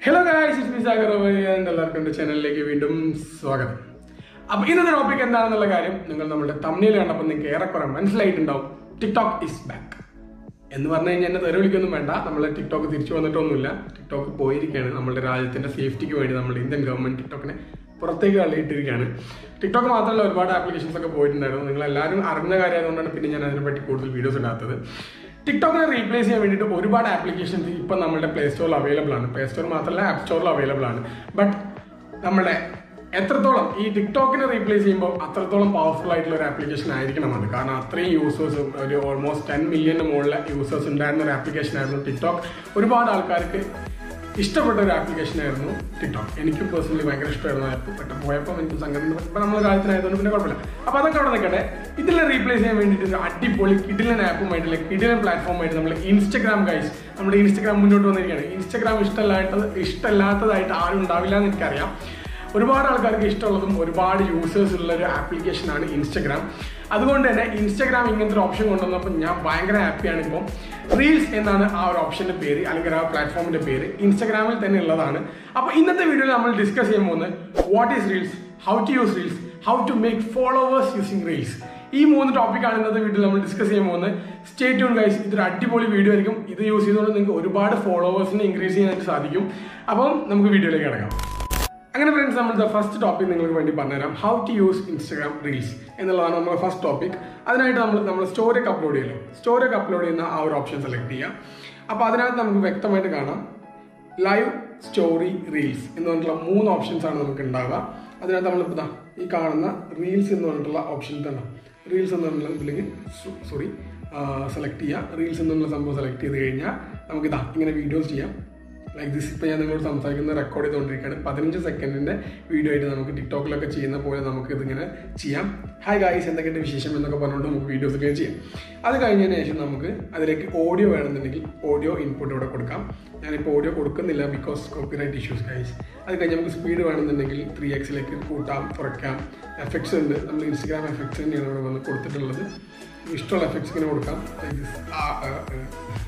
Hello guys ഇസ്മി Sagar എൻ്റെ എല്ലാവർക്കും എൻ്റെ ചാനലിലേക്ക് വീണ്ടും സ്വാഗതം അപ്പൊ ഇന്നത്തെ ടോപ്പിക് എന്താണെന്നുള്ള കാര്യം നിങ്ങൾ നമ്മുടെ തമ്മിൽ കണ്ടപ്പോൾ നിങ്ങൾക്ക് ഏറെക്കുറെ മനസ്സിലായിട്ടുണ്ടാവും ടിക്ടോക്ക് ഇസ് ബാക്ക് എന്ന് പറഞ്ഞു കഴിഞ്ഞാൽ എന്നെ തെറി വിളിക്കൊന്നും വേണ്ട നമ്മൾ ടിക്ടോക്ക് തിരിച്ചു വന്നിട്ടൊന്നുമില്ല ടിക്ടോക്ക് പോയിരിക്കുകയാണ് നമ്മുടെ രാജ്യത്തിന്റെ സേഫ്റ്റിക്ക് വേണ്ടി നമ്മുടെ ഇന്ത്യൻ ഗവൺമെന്റ് ടിക്ടോക്കിനെ പുറത്തേക്ക് തള്ളിയിട്ടിരിക്കുകയാണ് ടിക്ടോക്ക് മാത്രമല്ല ഒരുപാട് ആപ്ലിക്കേഷൻസ് ഒക്കെ പോയിട്ടുണ്ടായിരുന്നു നിങ്ങൾ എല്ലാവരും അറിഞ്ഞ കാര്യമായതുകൊണ്ടാണ് പിന്നെ ഞാൻ അതിനെപ്പറ്റി കൂടുതൽ വീഡിയോസ് ഇടാത്തത് ടിക്ടോക്കിനെ റീപ്ലേസ് ചെയ്യാൻ വേണ്ടിയിട്ട് ഒരുപാട് ആപ്ലിക്കേഷൻസ് ഇപ്പം നമ്മുടെ പ്ലേ സ്റ്റോറിൽ അവൈലബിൾ ആണ് പ്ലേ സ്റ്റോർ മാത്രമല്ല ആപ്പ് സ്റ്റോറിൽ അവൈലബിൾ ആണ് ബട്ട് നമ്മുടെ എത്രത്തോളം ഈ ടിക്ടോക്കിനെ റീപ്ലേസ് ചെയ്യുമ്പോൾ അത്രത്തോളം പവർഫുൾ ആയിട്ടുള്ള ഒരു ആപ്ലിക്കേഷൻ ആയിരിക്കണം അത് കാരണം അത്രയും യൂസേഴ്സ് ഒരു ഓൾമോസ്റ്റ് ടെൻ മില്യന് മുകളിലെ യൂസേഴ്സ് ഉണ്ടായിരുന്ന ഒരു ആപ്ലിക്കേഷൻ ആയിരുന്നു ടിക്ടോക്ക് ഒരുപാട് ആൾക്കാർക്ക് ഇഷ്ടപ്പെട്ട ഒരു ആപ്ലിക്കേഷൻ ആയിരുന്നു ടിക്ടോക്ക് എനിക്ക് പേഴ്സണലി ഭയങ്കര ഇഷ്ടമായിരുന്നു ആപ്പ് പെട്ട പോയപ്പോൾ എനിക്ക് സംഗതി ഇപ്പം നമ്മൾ കാര്യത്തിനായതുകൊണ്ട് പിന്നെ കുഴപ്പമില്ല അപ്പോൾ അതൊക്കെ അവിടെ നിൽക്കട്ടെ ഇതിനെ റീപ്ലേസ് ചെയ്യാൻ വേണ്ടിയിട്ട് ഒരു അടിപൊളി കിഡിലൻ ആപ്പുമായിട്ട് കിഡിലൻ പ്ലാറ്റ്ഫോമായിട്ട് നമ്മൾ ഇൻസ്റ്റഗ്രാം ഗൈസ് നമ്മുടെ ഇൻസ്റ്റഗ്രാം മുന്നോട്ട് വന്നിരിക്കുകയാണ് ഇൻസ്റ്റഗ്രാം ഇഷ്ടമല്ലാത്തത് ഇഷ്ടമല്ലാത്തതായിട്ട് ആരും ഉണ്ടാവില്ല എന്ന് എനിക്കറിയാം ഒരുപാട് ആൾക്കാർക്ക് ഇഷ്ടമുള്ളതും ഒരുപാട് യൂസേഴ്സ് ഉള്ള ഒരു ആപ്ലിക്കേഷനാണ് ഇൻസ്റ്റഗ്രാം അതുകൊണ്ട് തന്നെ ഇൻസ്റ്റഗ്രാം ഇങ്ങനത്തെ ഒരു ഓപ്ഷൻ കൊണ്ടുവന്നപ്പോൾ ഞാൻ ഭയങ്കര ഹാപ്പിയാണ് ഇപ്പം റീൽസ് എന്നാണ് ആ ഒരു ഓപ്ഷന്റെ പേര് അല്ലെങ്കിൽ ആ പ്ലാറ്റ്ഫോമിന്റെ പേര് ഇൻസ്റ്റഗ്രാമിൽ തന്നെ ഉള്ളതാണ് അപ്പോൾ ഇന്നത്തെ വീഡിയോയിൽ നമ്മൾ ഡിസ്കസ് ചെയ്യാൻ പോകുന്നത് what is reels how to use reels how to make followers using reels ഈ മൂന്ന് ടോപ്പിക്കാണ് ഇന്നത്തെ വീഡിയോയിൽ നമ്മൾ ഡിസ്കസ് ചെയ്യാൻ പോകുന്നത് സ്റ്റേ ട്യൂൺ ഗൈസ് ഇതൊരു അടിപൊളി വീഡിയോ ആയിരിക്കും ഇത് യൂസ് ചെയ്തുകൊണ്ട് നിങ്ങൾക്ക് ഒരുപാട് ഫോളോവേഴ്സിനെ ഇൻക്രീസ് ചെയ്യാനായിട്ട് സാധിക്കും അപ്പം നമുക്ക് വീഡിയോയിലേക്ക് കിടക്കാം അങ്ങനെ ഫ്രണ്ട്സ് നമ്മൾ ഫസ്റ്റ് ടോപ്പിക് നിങ്ങൾക്ക് വേണ്ടി പറഞ്ഞുതരാം how to use Instagram reels എന്നുള്ളതാണ് നമ്മുടെ ഫസ്റ്റ് ടോപ്പിക് അതിനായിട്ട് നമ്മൾ നമ്മൾ സ്റ്റോറി ഒക്കെ അപ്ലോഡ് ചെയ്യല്ലോ സ്റ്റോറി ഒക്കെ അപ്ലോഡ് ചെയ്യുന്ന ആ ഒരു ഓപ്ഷൻ സെലക്ട് ചെയ്യാം അപ്പോൾ അതിനകത്ത് നമുക്ക് വ്യക്തമായിട്ട് കാണാം ലൈവ് സ്റ്റോറി റീൽസ് എന്ന് പറഞ്ഞിട്ടുള്ള മൂന്ന് ഓപ്ഷൻസ് ആണ് നമുക്ക് ഉണ്ടാവുക അതിനകത്ത് നമ്മളിപ്പോൾ ഇതാ ഈ കാണുന്ന റീൽസ് എന്ന് പറഞ്ഞിട്ടുള്ള ഓപ്ഷൻ തന്നെ റീൽസ് എന്ന് പറഞ്ഞിട്ടുള്ള ഇതിലേക്ക് സോറി സെലക്ട് ചെയ്യുക റീൽസ് എന്നുള്ള സംഭവം സെലക്ട് ചെയ്ത് കഴിഞ്ഞാൽ നമുക്കിതാ ഇങ്ങനെ വീഡിയോസ് ചെയ്യാം ലൈക്ക് ദിസ് ഇപ്പോൾ ഞാൻ നിങ്ങളോട് സംസാരിക്കുന്ന റെക്കോർഡ് ചെയ്തുകൊണ്ടിരിക്കുകയാണ് പതിനഞ്ച് സെക്കൻഡിൻ്റെ വീഡിയോ ആയിട്ട് നമുക്ക് ടിക്ടോക്കിലൊക്കെ ചെയ്യുന്ന പോലെ നമുക്ക് ഇതിങ്ങനെ ചെയ്യാം ഹായ് ഗായ്സ് എന്തൊക്കെയുണ്ട് വിശേഷം എന്നൊക്കെ പറഞ്ഞുകൊണ്ട് നമുക്ക് വീഡിയോസ് ഒക്കെ ചെയ്യാം അത് കഴിഞ്ഞതിന് ശേഷം നമുക്ക് അതിലേക്ക് ഓഡിയോ വേണമെന്നുണ്ടെങ്കിൽ ഓഡിയോ ഇൻപുട്ട് ഇവിടെ കൊടുക്കാം ഞാനിപ്പോൾ ഓഡിയോ കൊടുക്കുന്നില്ല ബിക്കോസ് കോപ്പിറൈറ്റ് ഇഷ്യൂസ് ഗൈസ് അത് കഴിഞ്ഞ് നമുക്ക് സ്പീഡ് വേണമെന്നുണ്ടെങ്കിൽ ത്രീ എക്സിലേക്ക് കൂട്ടാം കുറയ്ക്കാം എഫക്ട്സ് ഉണ്ട് നമ്മൾ ഇൻസ്റ്റഗ്രാം എഫക്ട്സ് തന്നെയാണ് ഇവിടെ വന്ന് കൊടുത്തിട്ടുള്ളത് ഇഷ്ടമുള്ള എഫക്ട്സ് ഇങ്ങനെ കൊടുക്കാം ലൈക്ക് ദിസ് ആ ആ, ആ.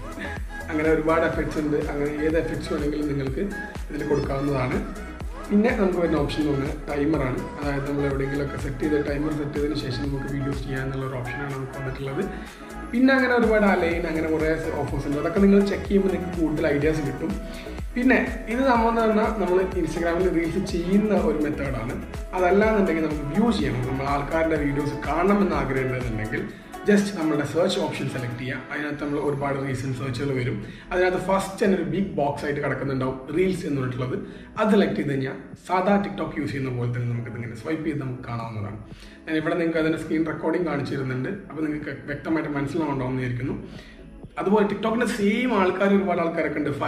അങ്ങനെ ഒരുപാട് എഫക്ട്സ് ഉണ്ട് അങ്ങനെ ഏത് എഫക്ട്സ് വേണമെങ്കിലും നിങ്ങൾക്ക് ഇതിൽ കൊടുക്കാവുന്നതാണ് പിന്നെ നമുക്ക് വരുന്ന ഓപ്ഷൻ എന്ന് പറഞ്ഞാൽ ടൈമറാണ് അതായത് നമ്മൾ എവിടെയെങ്കിലുമൊക്കെ സെറ്റ് ചെയ്ത് ടൈമർ സെറ്റ് ചെയ്തതിന് ശേഷം നമുക്ക് വീഡിയോസ് ചെയ്യാനുള്ള ഒരു ഓപ്ഷനാണ് നമുക്ക് വന്നിട്ടുള്ളത് പിന്നെ അങ്ങനെ ഒരുപാട് അലൈൻ അങ്ങനെ കുറേ ഓഫേഴ്സ് ഉണ്ട് അതൊക്കെ നിങ്ങൾ ചെക്ക് ചെയ്യുമ്പോൾ നിങ്ങൾക്ക് കൂടുതൽ ഐഡിയാസ് കിട്ടും പിന്നെ ഇത് നമ്മൾ പറഞ്ഞാൽ നമ്മൾ ഇൻസ്റ്റാഗ്രാമിൽ റീൽസ് ചെയ്യുന്ന ഒരു മെത്തേഡാണ് അതല്ലാന്നുണ്ടെങ്കിൽ നമുക്ക് വ്യൂ ചെയ്യണം നമ്മൾ ആൾക്കാരുടെ വീഡിയോസ് കാണണമെന്ന് ആഗ്രഹമുണ്ടെന്നുണ്ടെങ്കിൽ ജസ്റ്റ് നമ്മുടെ സെർച്ച് ഓപ്ഷൻ സെലക്ട് ചെയ്യുക അതിനകത്ത് നമ്മൾ ഒരുപാട് റീസൺ സെർച്ചുകൾ വരും അതിനകത്ത് ഫസ്റ്റ് തന്നെ ഒരു ബിഗ് ബോക്സ് ആയിട്ട് കിടക്കുന്നുണ്ടാവും റീൽസ് എന്ന് പറഞ്ഞിട്ടുള്ളത് അത് സെലക്ട് ചെയ്ത് കഴിഞ്ഞാൽ സാധാ ടിക്ടോക്ക് യൂസ് ചെയ്യുന്ന പോലെ തന്നെ നമുക്ക് ഇതിങ്ങനെ സ്വൈപ്പ് ചെയ്ത് നമുക്ക് കാണാവുന്നതാണ് ഞാൻ ഇവിടെ നിങ്ങൾക്ക് അതിൻ്റെ സ്ക്രീൻ റെക്കോർഡിംഗ് കാണിച്ചു തരുന്നുണ്ട് അപ്പോൾ നിങ്ങൾക്ക് വ്യക്തമായിട്ട് മനസ്സിലാവുണ്ടാവുന്നതായിരിക്കുന്നു അതുപോലെ ടിക്ടോക്കിന്റെ സെയിം ആൾക്കാർ ഒരുപാട് ആൾക്കാരൊക്കെ ഉണ്ട്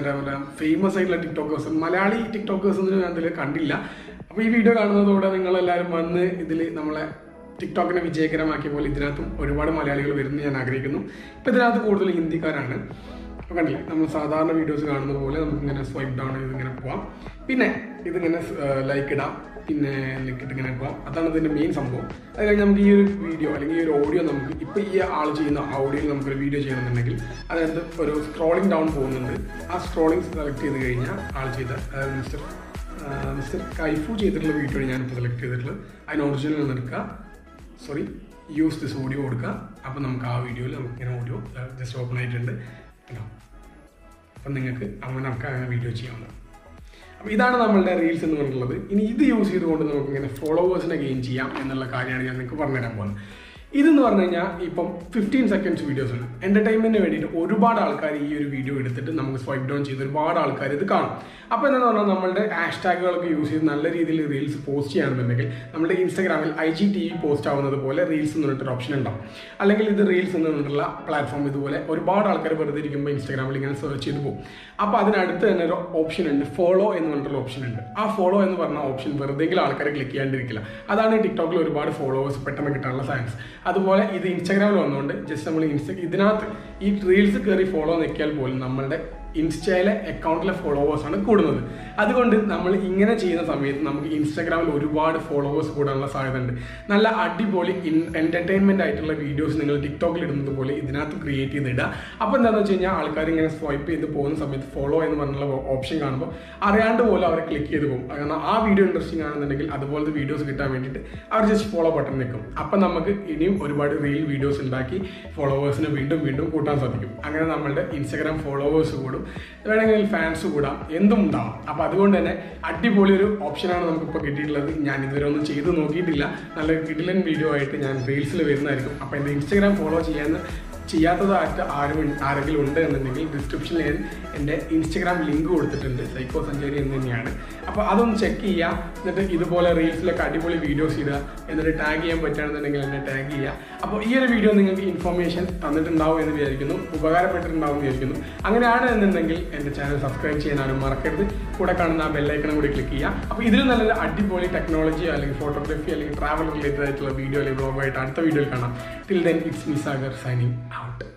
ഫേമസ് ആയിട്ടുള്ള ടിക്ടോക്കേഴ്സ് മലയാളി ടിക്ടോക്കേഴ്സ് ഒന്നും ഞാൻ അതിൽ കണ്ടില്ല അപ്പോൾ ഈ വീഡിയോ കാണുന്നതോടെ നിങ്ങളെല്ലാവരും വന്ന് ഇതിൽ നമ്മളെ ടിക്ടോക്കിനെ വിജയകരമാക്കിയ പോലെ ഇതിനകത്തും ഒരുപാട് മലയാളികൾ വരുന്നു ഞാൻ ആഗ്രഹിക്കുന്നു ഇപ്പം ഇതിനകത്ത് കൂടുതൽ ഹിന്ദിക്കാരാണ് അപ്പോൾ കണ്ടില്ലേ നമ്മൾ സാധാരണ വീഡിയോസ് കാണുന്നത് പോലെ നമുക്ക് ഇങ്ങനെ സ്വൈപ്പ് ഡൗൺ ചെയ്ത് ഇങ്ങനെ പോവാം പിന്നെ ഇതിങ്ങനെ ലൈക്ക് ഇടാം പിന്നെ ലിങ്ക് ഇട്ട് ഇങ്ങനെ പോവാം അതാണ് ഇതിൻ്റെ മെയിൻ സംഭവം അത് കഴിഞ്ഞ് നമുക്ക് ഈ ഒരു വീഡിയോ അല്ലെങ്കിൽ ഈ ഒരു ഓഡിയോ നമുക്ക് ഇപ്പോൾ ഈ ആൾ ചെയ്യുന്ന ഓഡിയോയിൽ നമുക്കൊരു വീഡിയോ ചെയ്യണമെന്നുണ്ടെങ്കിൽ അതിനകത്ത് ഒരു സ്ക്രോളിംഗ് ഡൗൺ പോകുന്നുണ്ട് ആ സ്ക്രോളിംഗ് സെലക്ട് ചെയ്ത് കഴിഞ്ഞാൽ ആൾ ചെയ്ത അതായത് മിസ്റ്റർ മിസ്റ്റർ കൈഫു ചെയ്തിട്ടുള്ള വീഡിയോ ഞാനിപ്പോൾ സെലക്ട് ചെയ്തിട്ടുള്ളത് അതിന് ഒറിജിനൽ നിന്ന് എടുക്കുക സോറി യൂസ് ദിസ് ഓഡിയോ കൊടുക്കുക അപ്പം നമുക്ക് ആ വീഡിയോയിൽ നമുക്ക് ഇങ്ങനെ ഓഡിയോ ജസ്റ്റ് ഓപ്പൺ ആയിട്ടുണ്ട് കേട്ടോ അപ്പം നിങ്ങൾക്ക് അങ്ങനെ നമുക്ക് അങ്ങനെ വീഡിയോ ചെയ്യാവുന്നതാണ് അപ്പോൾ ഇതാണ് നമ്മളുടെ റീൽസ് എന്ന് പറഞ്ഞിട്ടുള്ളത് ഇനി ഇത് യൂസ് ചെയ്തുകൊണ്ട് നമുക്ക് ഇങ്ങനെ ഫോളോവേഴ്സിനെ ഗെയിൻ ചെയ്യാം എന്നുള്ള കാര്യമാണ് ഞാൻ നിങ്ങൾക്ക് പറഞ്ഞുതരാൻ പോകുന്നത് ഇതെന്ന് പറഞ്ഞു കഴിഞ്ഞാൽ ഇപ്പം ഫിഫ്റ്റീൻ സെക്കൻഡ്സ് വീഡിയോസ് ഉണ്ട് എൻ്റർടൈൻമെൻറ്റിന് വേണ്ടിയിട്ട് ഒരുപാട് ആൾക്കാർ ഈ ഒരു വീഡിയോ എടുത്തിട്ട് നമുക്ക് സ്വൈപ്പ് ഡൗൺ ചെയ്ത് ഒരുപാട് ആൾക്കാർ ഇത് കാണും അപ്പോൾ എന്താണെന്ന് പറഞ്ഞാൽ നമ്മളുടെ ഹാഷ്ടാഗുകളൊക്കെ യൂസ് ചെയ്ത് നല്ല രീതിയിൽ റീൽസ് പോസ്റ്റ് ചെയ്യുകയാണെന്നുണ്ടെങ്കിൽ നമ്മുടെ ഇൻസ്റ്റാഗ്രാമിൽ I G T V post ആവുന്നത് പോലെ റീൽസ് എന്ന് പറഞ്ഞിട്ടൊരു ഓപ്ഷൻ ഉണ്ടാവും അല്ലെങ്കിൽ ഇത് റീൽസ് എന്ന് പറഞ്ഞിട്ടുള്ള പ്ലാറ്റ്ഫോം ഇതുപോലെ ഒരുപാട് ആൾക്കാർ വെറുതെ ഇരിക്കുമ്പോൾ ഇൻസ്റ്റാഗ്രാമിൽ ഇങ്ങനെ സെർച്ച് ചെയ്ത് പോകും അപ്പോൾ അതിനടുത്ത് തന്നെ ഒരു ഓപ്ഷൻ ഉണ്ട് ഫോളോ എന്ന് പറഞ്ഞിട്ടുള്ള ഓപ്ഷൻ ഉണ്ട് ആ ഫോളോ എന്ന് പറഞ്ഞ ഓപ്ഷൻ വെറുതെങ്കിലും ആൾക്കാരെ ക്ലിക്ക് ചെയ്യാണ്ടിരിക്കില്ല അതാണ് ടിക്ടോക്കിൽ ഒരുപാട് ഫോളോവേഴ്സ് പെട്ടെന്ന് കിട്ടാനുള്ള സയൻസ് അതുപോലെ ഇത് ഇൻസ്റ്റാഗ്രാമിൽ വന്നുകൊണ്ട് ജസ്റ്റ് നമ്മൾ ഇൻസ്റ്റ ഇതിനകത്ത് ഈ റീൽസ് കയറി ഫോളോ നിൽക്കിയാൽ പോലും നമ്മളുടെ ഇൻസ്റ്റയിലെ അക്കൗണ്ടിലെ ഫോളോവേഴ്സ് ആണ് കൂടുന്നത് അതുകൊണ്ട് നമ്മൾ ഇങ്ങനെ ചെയ്യുന്ന സമയത്ത് നമുക്ക് ഇൻസ്റ്റാഗ്രാമിൽ ഒരുപാട് ഫോളോവേഴ്സ് കൂടാനുള്ള സാധ്യതയുണ്ട് നല്ല അടിപൊളി എന്റർടൈൻമെന്റ് ആയിട്ടുള്ള വീഡിയോസ് നിങ്ങൾ ടിക്ടോക്കിൽ ഇടുന്നത് പോലെ ഇതിനകത്ത് ക്രിയേറ്റ് ചെയ്തിടുക അപ്പോൾ എന്താണെന്ന് വെച്ച് കഴിഞ്ഞാൽ ആൾക്കാർ ഇങ്ങനെ സ്വൈപ്പ് ചെയ്ത് പോകുന്ന സമയത്ത് ഫോളോ എന്ന് പറഞ്ഞുള്ള ഓപ്ഷൻ കാണുമ്പോൾ അറിയാണ്ട് പോലും അവരെ ക്ലിക്ക് ചെയ്ത് പോകും കാരണം ആ വീഡിയോ ഇൻട്രസ്റ്റിംഗ് ആണെന്നുണ്ടെങ്കിൽ അതുപോലത്തെ വീഡിയോസ് കിട്ടാൻ വേണ്ടിയിട്ട് അവർ ജസ്റ്റ് ഫോളോ ബട്ടൺ നിൽക്കും അപ്പം നമുക്ക് ഇനിയും ഒരുപാട് റീൽ വീഡിയോസ് ഉണ്ടാക്കി ഫോളോവേഴ്സിനെ വീണ്ടും വീണ്ടും കൂട്ടാൻ സാധിക്കും അങ്ങനെ നമ്മളുടെ ഇൻസ്റ്റാഗ്രാം ഫോളോവേഴ്സ് കൂടും വേണമെങ്കിൽ ഫാൻസ് കൂടാം എന്തും ഉണ്ടാവും അപ്പോൾ അതുകൊണ്ട് തന്നെ അടിപൊളി ഒരു ഓപ്ഷനാണ് നമുക്കിപ്പോൾ കിട്ടിയിട്ടുള്ളത് ഞാൻ ഇതുവരെ ഒന്നും ചെയ്ത് നോക്കിയിട്ടില്ല നല്ല കിടിലൻ വീഡിയോ ആയിട്ട് ഞാൻ റീൽസിൽ വരുന്നതായിരിക്കും അപ്പോൾ എൻ്റെ ഇൻസ്റ്റാഗ്രാം ഫോളോ ചെയ്യാൻ ചെയ്യാത്തതായിട്ട് ആരും ആരെങ്കിലും ഉണ്ട് എന്നുണ്ടെങ്കിൽ ഡിസ്ക്രിപ്ഷനിൽ ഞാൻ എൻ്റെ ഇൻസ്റ്റഗ്രാം ലിങ്ക് കൊടുത്തിട്ടുണ്ട് സൈക്കോ സഞ്ചാരി എന്ന് തന്നെയാണ് അപ്പോൾ അതൊന്ന് ചെക്ക് ചെയ്യുക എന്നിട്ട് ഇതുപോലെ റീൽസിലൊക്കെ അടിപൊളി വീഡിയോസ് ഇടുക എന്നിട്ട് ടാഗ് ചെയ്യാൻ പറ്റുകയാണെന്നുണ്ടെങ്കിൽ എന്നെ ടാഗ് ചെയ്യുക അപ്പോൾ ഈ ഒരു വീഡിയോ നിങ്ങൾക്ക് ഇൻഫർമേഷൻ തന്നിട്ടുണ്ടാവും എന്ന് വിചാരിക്കുന്നു ഉപകാരപ്പെട്ടിട്ടുണ്ടാവും എന്ന് വിചാരിക്കുന്നു അങ്ങനെയാണ് എന്നുണ്ടെങ്കിൽ എൻ്റെ ചാനൽ സബ്സ്ക്രൈബ് ചെയ്യാൻ ആരും മറക്കരുത് കൂടെ കാണുന്ന ആ ബെല്ലൈക്കണം കൂടി ക്ലിക്ക് ചെയ്യുക അപ്പോൾ ഇതിൽ നല്ലൊരു അടിപൊളി ടെക്നോളജി അല്ലെങ്കിൽ ഫോട്ടോഗ്രാഫി അല്ലെങ്കിൽ ട്രാവൽ റിലേറ്റഡ് ആയിട്ടുള്ള വീഡിയോ അല്ലെങ്കിൽ ബ്ലോഗായിട്ട് അടുത്ത വീഡിയോയിൽ കാണാം ടിൽ ദെൻ ഇറ്റ്സ് മിസാഗർ സൈനിങ് ഔട്ട്